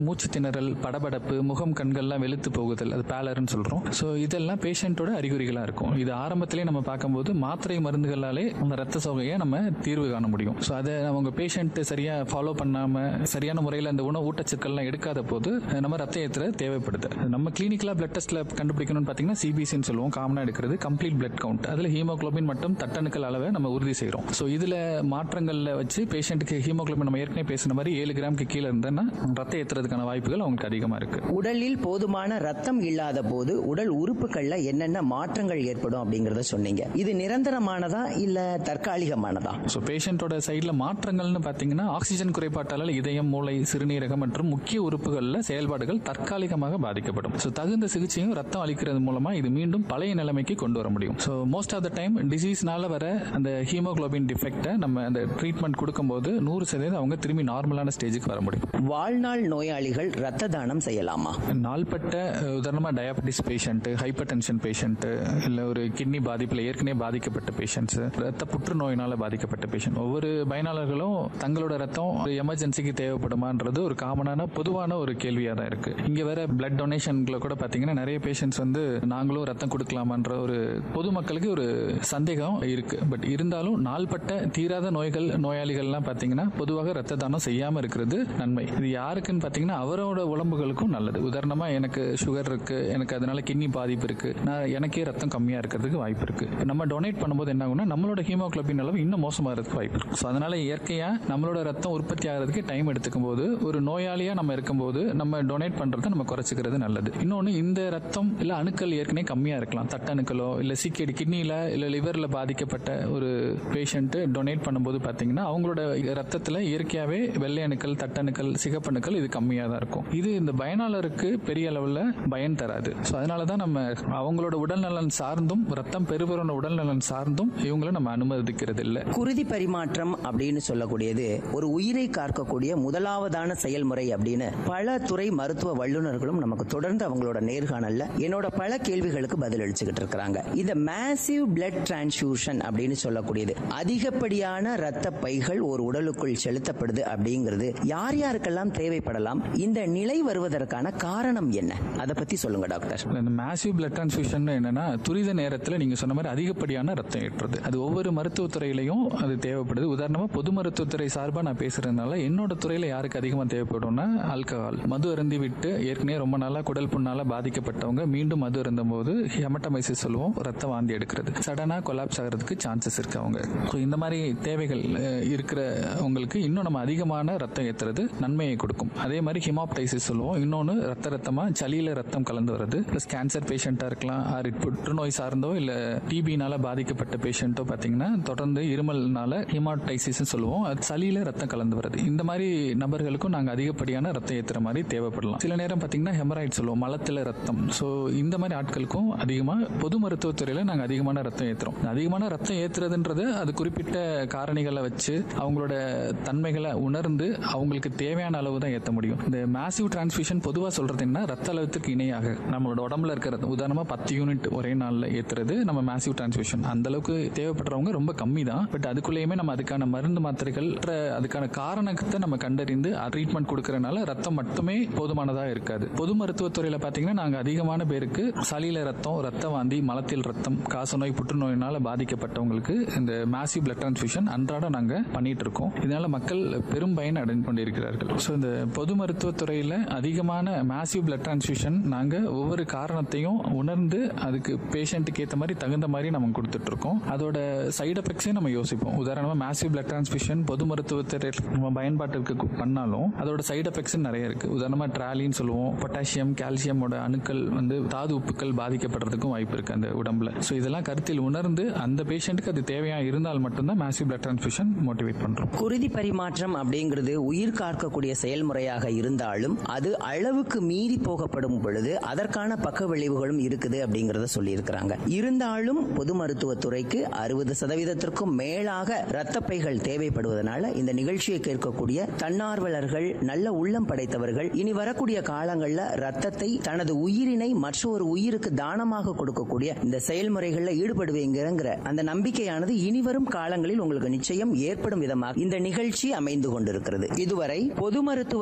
மூச்சு திணறல் படபடப்பு முகம் கண்கள்லாம் வெளுத்து போகுதல் அது பேலர்னு சொல்றோம் ஸோ இதெல்லாம் பேஷண்ட்டோட அறிகுறிகளா இருக்கும் இது ஆரம்பத்திலே நம்ம பார்க்கும்போது மாத்திரை மருந்துகளாலே அந்த ரத்த சோகையை நம்ம தீர்வு காண முடியும் ஸோ அதை அவங்க பேஷண்ட் சரியா ஃபாலோ பண்ணாம சரியான முறையில் அந்த உணவு ஊட்டச்சத்துக்கள்லாம் எடுக்காத போது நம்ம ரத்த ஏற்ற தேவைப்படுது நம்ம கிளினிக்கலா பிளட் டெஸ்ட்ல கண்டுபிடிக்கணும்னு பார்த்தீங்கன்னா சிபிசின்னு சொல்லுவோம் காமனா எடுக்கிறது கம்ப்ளீட் பிளட் கவுண்ட் அதுல ஹீமோகுளோபின் மற்றும் தட்டணுக்கள் அளவை நம்ம உறுதி செய்றோம் ஸோ இதுல மாற்றங்கள்ல வச்சு பேஷண்ட்டுக்கு ஹீமோகுளோபின் நம்ம ஏற்கனவே பேசின மாதிரி ஏழு கிராமுக்கு கீழே இருந்தேன்னா ரத்த ஏற்றுறதுக்கான வாய்ப்புகள் அவங்களுக்கு அதிகமா இருக்கு உடலில் போதுமான ரத்தம் இல்லாத போது உடல் உறுப்புகள்ல என்னென்ன மாற்றங்கள் ஏற்படும் அப்படிங்கறத சொன்னீங்க இது நிரந்தரமானதா இல்ல தற்காலிகமானதா ஸோ பேஷண்ட்டோட சைடில் மாற்றங்கள்னு பார்த்தீங்கன்னா ஆக்சிஜன் குறைபாட்டால் இதயம் மூளை சிறுநீரகம் மற்றும் முக்கிய உறுப்புகளில் செயல்பாடுகள் தற்காலிகமாக பாதிக்கப்படும் ஸோ தகுந்த சிகிச்சையும் ரத்தம் அளிக்கிறது மூலமா இது மீண்டும் பழைய நிலைமைக்கு கொண்டு வர முடியும் so most of the time டிசீஸ்னால வர அந்த ஹீமோகுளோபின் டிஃபெக்டை நம்ம அந்த ட்ரீட்மெண்ட் கொடுக்கும்போது நூறு சதவீதம் அவங்க திரும்பி நார்மலான ஸ்டேஜுக்கு வர முடியும் வாழ்நாள் நோயாளிகள் ரத்த தானம் செய்யலாமா நாள்பட்ட அஹ், உதாரணமா diabetes patient hypertension patient இல்ல ஒரு கிட்னி பாதிப்புல ஏற்கனவே பாதிக்கப்பட்ட பேஷண்ட்ஸ் ரத்த புற்றுநோயினால பாதிக்கப்பட்ட பேஷண்ட் ஒவ்வொரு பயனாளர்களும் தங்களோட ரத்தம் ஒரு எமர்ஜென்சிக்கு தேவைப்படுமான்றது ஒரு காமனான பொதுவான ஒரு கேள்வியா தான் இருக்கு இங்க வேற பிளட் டொனேஷன்ல கூட பாத்தீங்கன்னா நிறைய பேஷண்ட்ஸ் வந்து நாங்களும் ரத்தம் கொடுக்கலாமான்ற ஒரு பொதுமக்களுக்கு ஒரு சந்தேகம் இருக்கு பட் இருந்தாலும் நாள்பட்ட தீராத நோய்கள் நோயாளிகள்லாம் பாத்தீங்கன்னா பொதுவாக ரத்த தானம் செய்யாம இருக்கிறது நன்மை இது யாருக்குன்னு பாத்தீங்கன்னா அவரோட உடம்புகளுக்கும் நல்லது உதாரணமா எனக்கு சுகர் இருக்கு எனக்கு அதனால கிட்னி பாதிப்பு இருக்கு நான் எனக்கே ரத்தம் கம்மியா இருக்கிறதுக்கு வாய்ப்பு இருக்கு நம்ம டொனேட் பண்ணும்போது என்ன ஆகும்னா நம்மளோட ஹீமோகுளோபின் அளவு இன்னும் மோசமாகிறதுக்கு வாய்ப்பு இருக்கு ஸோ அதனால இயற்கையா நம்மளோட ரத்தம் உற்பத்தி ஆகிறதுக்கு டைம் எடுத்துக்கும் போது ஒரு நோயாளியா நம்ம இருக்கும்போது நம்ம டொனேட் பண்றதை நம்ம குறைச்சிக்கிறது நல்லது இன்னொன்னு இந்த ரத்தம் இல்ல அணுக்கள் ஏற்கனவே கம்மியா இருக்கலாம் தட்டணுக்களோ இல்ல சிக்கடி கிட்னில இல்ல லிவர்ல பாதிக்கப்பட்ட ஒரு பேஷண்ட் டொனேட் பண்ணும்போது பாத்தீங்கன்னா அவங்களோட ரத்தத்துல இயற்கையாவே வெள்ளை அணுக்கள் தட்டணுக்கள் சிகப்பணுக்கள் இது கம்மியா தான் இருக்கும் இது இந்த பயனாளருக்கு பெரிய அளவுல பயன் தராது ஸோ அதனால தான் நம்ம அவங்களோட உடல்நலன் சார்ந்தும் ரத்தம் பெறுபவரோட உடல்நலன் சார்ந்தும் இவங்களை நம்ம அனுமதிக்கிறது இல்லை குருதி பரிமாற்றம் அப்படின்னு சொல்லக்கூடியது ஒரு உயிரை காக்கக்கூடிய முதலாவதான செயல்முறை அப்படின்னு பல துறை மருத்துவ வல்லுநர்களும் நமக்கு தொடர்ந்து அவங்களோட நேர்காணல்ல என்னோட பல கேள்விகளுக்கு பதில் அளிச்சுக்கிட்டு இருக்கிறாங்க இந்த மேசிவ் பிளட் டிரான்ஸ்ஃபியூஷன் அப்படின்னு சொல்லக்கூடியது அதிகப்படியான ரத்த பைகள் ஒரு உடலுக்குள் செலுத்தப்படுது அப்படிங்கிறது யார் யாருக்கெல்லாம் தேவைப்படலாம் இந்த நிலை வருவதற்கான காரணம் என்ன அதை பத்தி சொல்லுங்க டாக்டர் இந்த மேசிவ் பிளட் டிரான்ஸ்ஃபியூஷன் என்னன்னா துரித நேரத்தில் நீங்க சொன்ன மாதிரி அதிகப்படியான ரத்தம் ஏற்றுறது அது ஒவ்வொரு மருத்துவத்துறையிலையும் அது தேவைப்படுது உதாரணமா பொது மருத்துவத்துறை சார்பாக நான் பேசுறதுனால என்னோட துறையில யாருக்கு அதிகமாக தேவைப்படும்னா ஆல்கஹால் மது அருந்தி விட்டு ஏற்கனவே ரொம்ப நாளா குடல் புண்ணால பாதிக்கப்பட்டவங்க மீண்டும் மது அருந்தும் போது ஹெமட்டமைசிஸ் சொல்லுவோம் ரத்த வாந்தி எடுக்கிறது சடனா கொலாப்ஸ் ஆகிறதுக்கு சான்சஸ் இருக்கு அவங்க So, இந்த மாதிரி தேவைகள் அஹ், இருக்கிறவங்களுக்கு இன்னும் நம்ம அதிகமான ரத்தம் ஏத்துறது நன்மையை கொடுக்கும் அதே மாதிரி ஹிமாப்டைசிஸ் சொல்லுவோம் இன்னொன்று ரத்த ரத்தமா சளியில ரத்தம் கலந்து வருது ப்ளஸ் கேன்சர் பேஷண்டா இருக்கலாம் ஆர் புற்றுநோய் சார்ந்தோ இல்ல டிபினால பாதிக்கப்பட்ட பேஷண்ட்டோ பாத்தீங்கன்னா தொடர்ந்து இருமல்னால ஹிமாப்டைசிஸ் சொல்லுவோம் அது சளியில ரத்தம் கலந்து வருது இந்த மாதிரி நபர்களுக்கும் நாங்க அதிகப்படியான ரத்தம் ஏத்துற மாதிரி தேவைப்படலாம் சில நேரம் பாத்தீங்கன்னா ஹெமராய்ட் சொல்லுவோம் மலத்துல ரத்தம் ஸோ இந்த மாதிரி ஆட்களுக்கும் அதிகமா பொது மருத்துவத்துறையில நாங்க அதிகமான ரத்தம் ஏத்துறோம் அதிகமான ரத்தம் ஏத்துறதுன்றது அது குறிப்பிட்ட காரணிகளை வச்சு அவங்களோட தன்மைகளை உணர்ந்து அவங்களுக்கு தேவையான அளவு தான் ஏற்ற முடியும் இந்த மேசிவ் டிரான்ஸ்ஃபியூஷன் பொதுவாக சொல்றது என்ன ரத்த அளவுக்கு இணையாக நம்மளோட உடம்புல இருக்கிற உதாரணமா பத்து யூனிட் ஒரே நாளில் ஏத்துறது நம்ம மேசிவ் டிரான்ஸ்ஃபியூஷன் அந்த அளவுக்கு தேவைப்படுறவங்க ரொம்ப கம்மி தான் பட் அதுக்குள்ளேயுமே நம்ம அதுக்கான மருந்து மாத்திரைகள் மற்ற அதுக்கான காரணத்தை நம்ம கண்டறிந்து ட்ரீட்மெண்ட் கொடுக்கறனால ரத்தம் மட்டுமே போதுமானதா இருக்காது பொது மருத்துவத்துறையில பாத்தீங்கன்னா நாங்க அதிகமான பேருக்கு சளியில ரத்தம் ரத்த வாந்தி மலத்தில் ரத்தம் காசநோய் புற்றுநோயினால பாதிக்கப்பட்டவங்களுக்கு இந்த மேசிவ் பிளட் டிரான்ஸ்ஃபியூஷன் அன்றாடம் நாங்க பண்ணிட்டு இருக்கோம் இதனால மக்கள் பெரும் பயன் அடைந்து கொண்டிருக்கிறார்கள் ஸோ இந்த பொது மருத்துவத்துறையில அதிகமான மேசிவ் பிளட் டிரான்ஸ்ஃபியூஷன் நாங்க ஒவ்வொரு காரணத்தையும் உணர்ந்து அதுக்கு பேஷண்ட்டுக்கு ஏற்ற மாதிரி தகுந்த மாதிரி நம்ம கொடுத்துட்டு இருக்கோம் அதோட சைடு எஃபெக்ட்ஸே நம்ம யோசிப்போம் உதாரணமா மேசிவ் பிளட் டிரான்ஸ்ஃபியூஷன் பொது மருத்துவத்துறையில் நம்ம பயன்பாட்டிற்கு கு- பண்ணாலும் அதோட சைடு எஃபெக்ட்ஸ் நிறைய இருக்கு உதாரணமா ட்ராலின்னு சொல்லுவோம் பொட்டாசியம் கால்சியமோட அணுக்கள் வந்து தாது உப்புக்கள் பாதிக்கப்படுறதுக்கும் வாய்ப்பு இருக்கு அந்த உடம்புல ஸோ இதெல்லாம் கருத்தில் உணர்ந்து அந்த பேஷண்ட்டுக்கு அது தேவையா இருந்தால் மட்டும்தான் மேசிவ் பிளட் டிரான்ஸ்ஃபியூஷன் மோட்டிவேட் பண்றோம் குருதி பரிமாற்றம் அப்படிங்கிறது உயிர் காக்கக்கூடிய செயல்முறையாக இருந்தாலும் அது அளவுக்கு மீறி போகப்படும் பொழுது அதற்கான பக்க விளைவுகளும் இருக்குது அப்படிங்கறத சொல்லியிருக்கிறாங்க இருந்தாலும் பொது மருத்துவத்துறைக்கு அறுபது சதவீதத்திற்கும் மேலாக இரத்த பைகள் தேவைப்படுவதனால இந்த நிகழ்ச்சியை கேட்கக்கூடிய தன்னார்வலர்கள் நல்ல உள்ளம் படைத்தவர்கள் இனி வரக்கூடிய காலங்கள்ல ரத்தத்தை தனது உயிரினை மற்றொரு உயிருக்கு தானமாக கொடுக்கக்கூடிய இந்த செயல்முறைகள்ல ஈடுபடுவீங்கிற அந்த நம்பிக்கையானது இனி வரும் காலங்களில் உங்களுக்கு நிச்சயம் ஏற்படும் விதமாக இந்த நிகழ்ச்சி அமைந்து கொண்டிருக்கிறது இதுவரை பொது மருத்துவத்துறையும்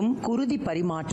மற்றும் குருதி பரிமாற்றம்